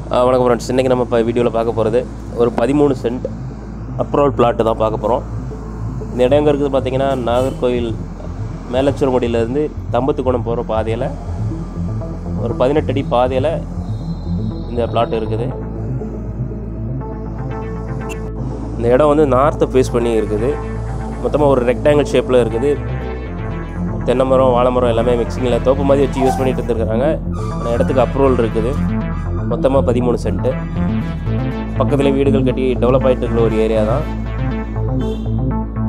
ஆ, வணக்கம் ஃப்ரெண்ட்ஸ் இன்றைக்கி நம்ம இப்போ வீடியோவில் பார்க்க போகிறது ஒரு பதிமூணு சென்ட் அப்ரோல் பிளாட்டு தான் பார்க்க போகிறோம் இந்த இடம் எங்கே இருக்குது பார்த்தீங்கன்னா நாகர்கோவில் மேலச்சூர்குடியிலேருந்து தம்பத்துக்குணம் போகிற பாதையில் ஒரு பதினெட்டு அடி பாதையில் இந்த பிளாட் இருக்குது இந்த இடம் வந்து நார்த்தை ஃபேஸ் பண்ணி இருக்குது மொத்தமாக ஒரு ரெக்டாங்கிள் ஷேப்பில் இருக்குது தென்னை மரம் வாழை மரம் எல்லாமே மிக்சிங்கில் தோப்பு மாதிரி வச்சு யூஸ் பண்ணிட்டு இருந்திருக்காங்க அந்த இடத்துக்கு அப்ரூவல் இருக்குது மொத்தமாக பதிமூணு சென்ட்டு பக்கத்தில் வீடுகள் கட்டி டெவலப் ஆகிட்டு இருக்கிற ஒரு ஏரியா தான்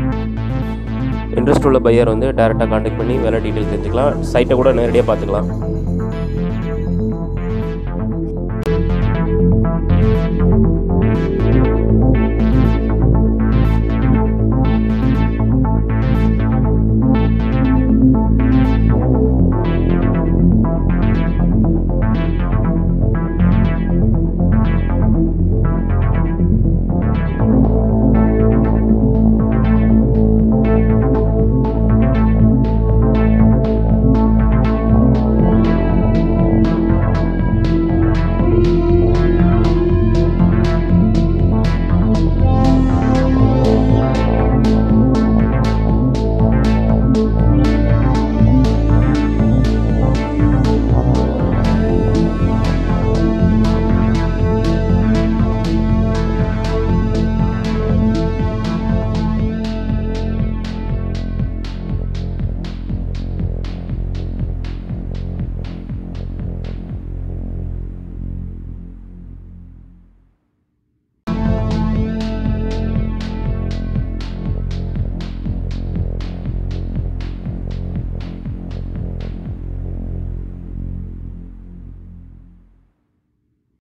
இன்ட்ரெஸ்ட் உள்ள பையர் வந்து டேரெக்டாக காண்டாக்ட் பண்ணி வேலை டீட்டெயில் தெரிஞ்சுக்கலாம் சைட்டை கூட நேரடியாக பார்த்துக்கலாம்